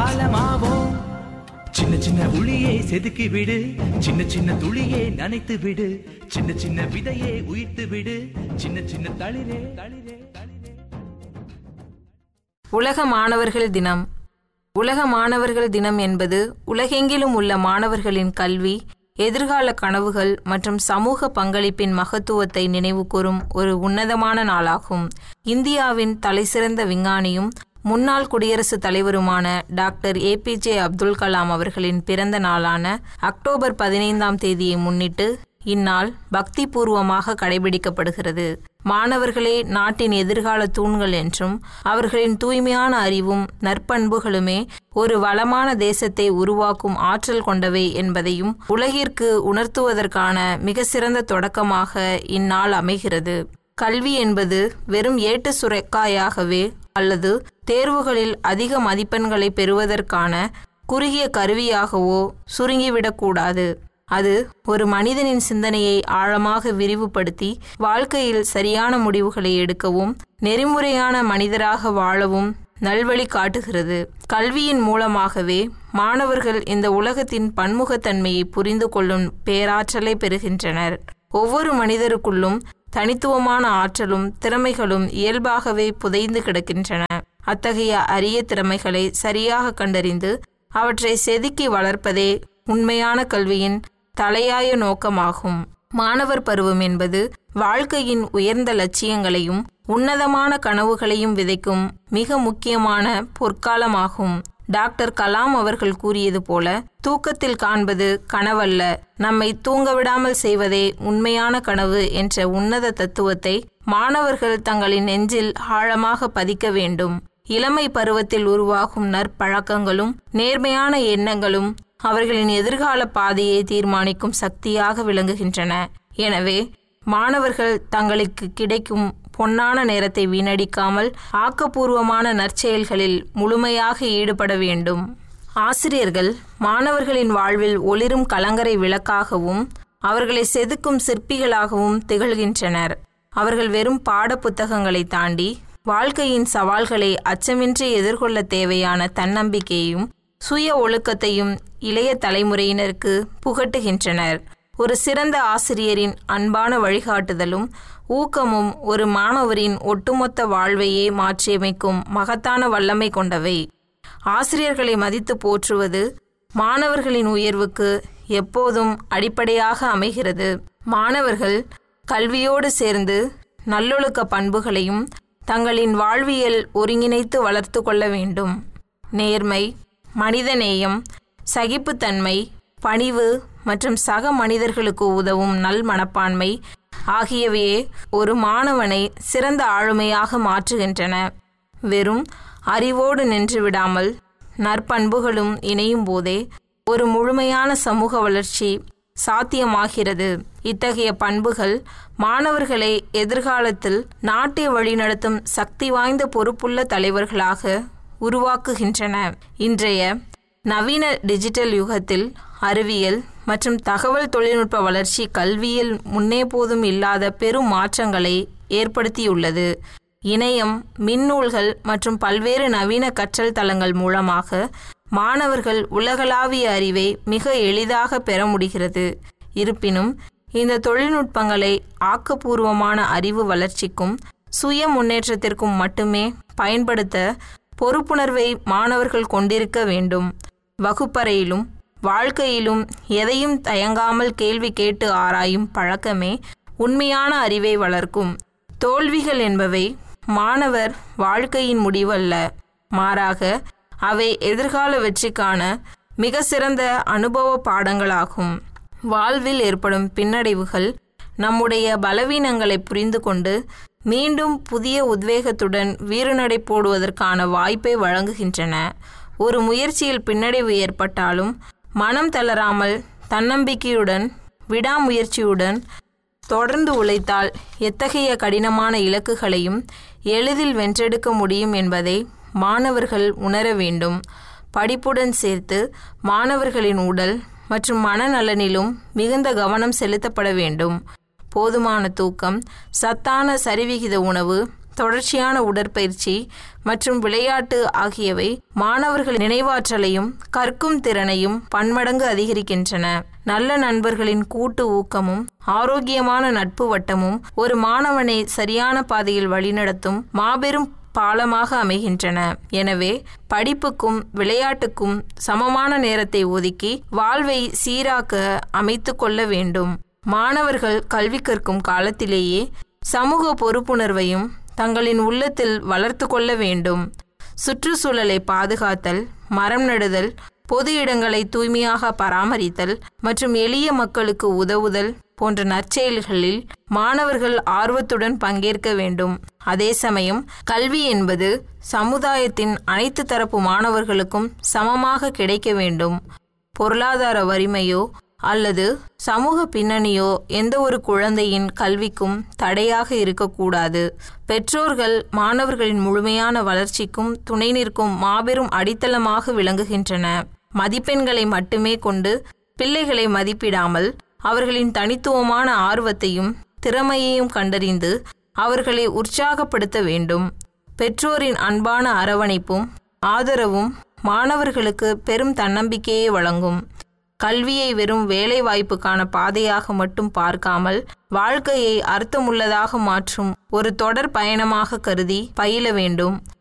பாலமாவோம் சின்ன சின்ன உளியை செதுக்கி விடு சின்ன சின்ன துளியை நனைத்து விடு சின்ன சின்ன விதையை உயிர்த்து விடு சின்ன சின்ன தளிரே தளிரே தளிரே உலக மாணவர்கள் தினம் உலக மாணவர்கள் தினம் என்பது உலகெங்கிலும் உள்ள மாணவர்களின் கல்வி எதிர்கால கனவுகள் மற்றும் சமூக பங்களிப்பின் மகத்துவத்தை நினைவுகூரும் ஒரு உன்னதமான நாளாகும் இந்தியாவின் தலைசிறந்த விஞ்ஞானியும் முன்னாள் குடியரசுத் தலைவருமான டாக்டர் ஏபிஜே அப்துல் கலாம் அவர்களின் பிறந்த நாளான அக்டோபர் பதினைந்தாம் தேதியை முன்னிட்டு இந்நாள் பக்தி பூர்வமாக கடைபிடிக்கப்படுகிறது மாணவர்களே நாட்டின் எதிர்கால தூண்கள் என்றும் அவர்களின் தூய்மையான அறிவும் நற்பண்புகளுமே ஒரு வளமான தேசத்தை உருவாக்கும் ஆற்றல் கொண்டவை என்பதையும் உலகிற்கு உணர்த்துவதற்கான மிக சிறந்த தொடக்கமாக இந்நாள் அமைகிறது கல்வி என்பது வெறும் ஏட்டு சுரைக்காயாகவே அல்லது தேர்வுகளில் அதிக மதிப்பெண்களை பெறுவதற்கான குறுகிய கருவியாகவோ சுருங்கிவிடக்கூடாது அது ஒரு மனிதனின் சிந்தனையை ஆழமாக விரிவுபடுத்தி வாழ்க்கையில் சரியான முடிவுகளை எடுக்கவும் நெறிமுறையான மனிதராக வாழவும் நல்வழி காட்டுகிறது கல்வியின் மூலமாகவே மாணவர்கள் இந்த உலகத்தின் பன்முகத்தன்மையை புரிந்து கொள்ளும் பேராற்றலை பெறுகின்றனர் ஒவ்வொரு மனிதருக்குள்ளும் தனித்துவமான ஆற்றலும் திறமைகளும் இயல்பாகவே புதைந்து கிடக்கின்றன அத்தகைய அரிய திறமைகளை சரியாக கண்டறிந்து அவற்றை செதுக்கி வளர்ப்பதே உண்மையான கல்வியின் தலையாய நோக்கமாகும் மாணவர் பருவம் என்பது வாழ்க்கையின் உயர்ந்த லட்சியங்களையும் உன்னதமான கனவுகளையும் விதைக்கும் மிக முக்கியமான பொற்காலமாகும் டாக்டர் கலாம் அவர்கள் கூறியது போல தூக்கத்தில் காண்பது கனவல்ல நம்மை தூங்க விடாமல் செய்வதே உண்மையான கனவு என்ற உன்னத தத்துவத்தை மாணவர்கள் தங்களின் நெஞ்சில் ஆழமாக பதிக்க வேண்டும் இளமை பருவத்தில் உருவாகும் நற்பழக்கங்களும் நேர்மையான எண்ணங்களும் அவர்களின் எதிர்கால பாதையை தீர்மானிக்கும் சக்தியாக விளங்குகின்றன எனவே மாணவர்கள் தங்களுக்கு கிடைக்கும் பொன்னான நேரத்தை வீணடிக்காமல் ஆக்கப்பூர்வமான நற்செயல்களில் முழுமையாக ஈடுபட வேண்டும் ஆசிரியர்கள் மாணவர்களின் வாழ்வில் ஒளிரும் கலங்கரை விளக்காகவும் அவர்களை செதுக்கும் சிற்பிகளாகவும் திகழ்கின்றனர் அவர்கள் வெறும் பாட புத்தகங்களை தாண்டி வாழ்க்கையின் சவால்களை அச்சமின்றி எதிர்கொள்ள தேவையான தன்னம்பிக்கையும் சுய ஒழுக்கத்தையும் இளைய தலைமுறையினருக்கு புகட்டுகின்றனர் ஒரு சிறந்த ஆசிரியரின் அன்பான வழிகாட்டுதலும் ஊக்கமும் ஒரு மாணவரின் ஒட்டுமொத்த வாழ்வையே மாற்றியமைக்கும் மகத்தான வல்லமை கொண்டவை ஆசிரியர்களை மதித்து போற்றுவது மாணவர்களின் உயர்வுக்கு எப்போதும் அடிப்படையாக அமைகிறது மாணவர்கள் கல்வியோடு சேர்ந்து நல்லொழுக்க பண்புகளையும் தங்களின் வாழ்வியல் ஒருங்கிணைத்து வளர்த்து கொள்ள வேண்டும் நேர்மை மனிதநேயம் சகிப்புத்தன்மை பணிவு மற்றும் சக மனிதர்களுக்கு உதவும் நல் மனப்பான்மை ஆகியவையே ஒரு மாணவனை சிறந்த ஆளுமையாக மாற்றுகின்றன வெறும் அறிவோடு நின்று விடாமல் நற்பண்புகளும் இணையும் போதே ஒரு முழுமையான சமூக வளர்ச்சி சாத்தியமாகிறது இத்தகைய பண்புகள் மாணவர்களை எதிர்காலத்தில் நாட்டை வழிநடத்தும் சக்தி வாய்ந்த பொறுப்புள்ள தலைவர்களாக உருவாக்குகின்றன இன்றைய நவீன டிஜிட்டல் யுகத்தில் அறிவியல் மற்றும் தகவல் தொழில்நுட்ப வளர்ச்சி கல்வியில் முன்னே போதும் இல்லாத பெரும் மாற்றங்களை ஏற்படுத்தியுள்ளது இணையம் மின்னூல்கள் மற்றும் பல்வேறு நவீன கற்றல் தளங்கள் மூலமாக மாணவர்கள் உலகளாவிய அறிவை மிக எளிதாக பெற முடிகிறது இருப்பினும் இந்த தொழில்நுட்பங்களை ஆக்கப்பூர்வமான அறிவு வளர்ச்சிக்கும் சுய முன்னேற்றத்திற்கும் மட்டுமே பயன்படுத்த பொறுப்புணர்வை மாணவர்கள் கொண்டிருக்க வேண்டும் வகுப்பறையிலும் வாழ்க்கையிலும் எதையும் தயங்காமல் கேள்வி கேட்டு ஆராயும் பழக்கமே உண்மையான அறிவை வளர்க்கும் தோல்விகள் என்பவை மாணவர் வாழ்க்கையின் முடிவல்ல மாறாக அவை எதிர்கால வெற்றிக்கான மிக சிறந்த அனுபவ பாடங்களாகும் வாழ்வில் ஏற்படும் பின்னடைவுகள் நம்முடைய பலவீனங்களை புரிந்து கொண்டு மீண்டும் புதிய உத்வேகத்துடன் வீறுநடை போடுவதற்கான வாய்ப்பை வழங்குகின்றன ஒரு முயற்சியில் பின்னடைவு ஏற்பட்டாலும் மனம் தளராமல் தன்னம்பிக்கையுடன் விடாமுயற்சியுடன் தொடர்ந்து உழைத்தால் எத்தகைய கடினமான இலக்குகளையும் எளிதில் வென்றெடுக்க முடியும் என்பதை மாணவர்கள் உணர வேண்டும் படிப்புடன் சேர்த்து மாணவர்களின் உடல் மற்றும் மனநலனிலும் மிகுந்த கவனம் செலுத்தப்பட வேண்டும் போதுமான தூக்கம் சத்தான சரிவிகித உணவு தொடர்ச்சியான உடற்பயிற்சி மற்றும் விளையாட்டு ஆகியவை மாணவர்கள் நினைவாற்றலையும் கற்கும் திறனையும் பன்மடங்கு அதிகரிக்கின்றன நல்ல நண்பர்களின் கூட்டு ஊக்கமும் ஆரோக்கியமான நட்பு வட்டமும் ஒரு மாணவனை சரியான பாதையில் வழிநடத்தும் மாபெரும் பாலமாக அமைகின்றன எனவே படிப்புக்கும் விளையாட்டுக்கும் சமமான நேரத்தை ஒதுக்கி வாழ்வை சீராக்க அமைத்து கொள்ள வேண்டும் மாணவர்கள் கல்வி கற்கும் காலத்திலேயே சமூக பொறுப்புணர்வையும் தங்களின் உள்ளத்தில் வளர்த்து கொள்ள வேண்டும் சுற்றுச்சூழலை பாதுகாத்தல் மரம் நடுதல் பொது இடங்களை தூய்மையாக பராமரித்தல் மற்றும் எளிய மக்களுக்கு உதவுதல் போன்ற நற்செயல்களில் மாணவர்கள் ஆர்வத்துடன் பங்கேற்க வேண்டும் அதே சமயம் கல்வி என்பது சமுதாயத்தின் அனைத்து தரப்பு மாணவர்களுக்கும் சமமாக கிடைக்க வேண்டும் பொருளாதார வறுமையோ அல்லது சமூக பின்னணியோ எந்த ஒரு குழந்தையின் கல்விக்கும் தடையாக இருக்கக்கூடாது பெற்றோர்கள் மாணவர்களின் முழுமையான வளர்ச்சிக்கும் துணை நிற்கும் மாபெரும் அடித்தளமாக விளங்குகின்றன மதிப்பெண்களை மட்டுமே கொண்டு பிள்ளைகளை மதிப்பிடாமல் அவர்களின் தனித்துவமான ஆர்வத்தையும் திறமையையும் கண்டறிந்து அவர்களை உற்சாகப்படுத்த வேண்டும் பெற்றோரின் அன்பான அரவணைப்பும் ஆதரவும் மாணவர்களுக்கு பெரும் தன்னம்பிக்கையை வழங்கும் கல்வியை வெறும் வேலை வாய்ப்புக்கான பாதையாக மட்டும் பார்க்காமல் வாழ்க்கையை அர்த்தமுள்ளதாக மாற்றும் ஒரு தொடர் பயணமாக கருதி பயில வேண்டும்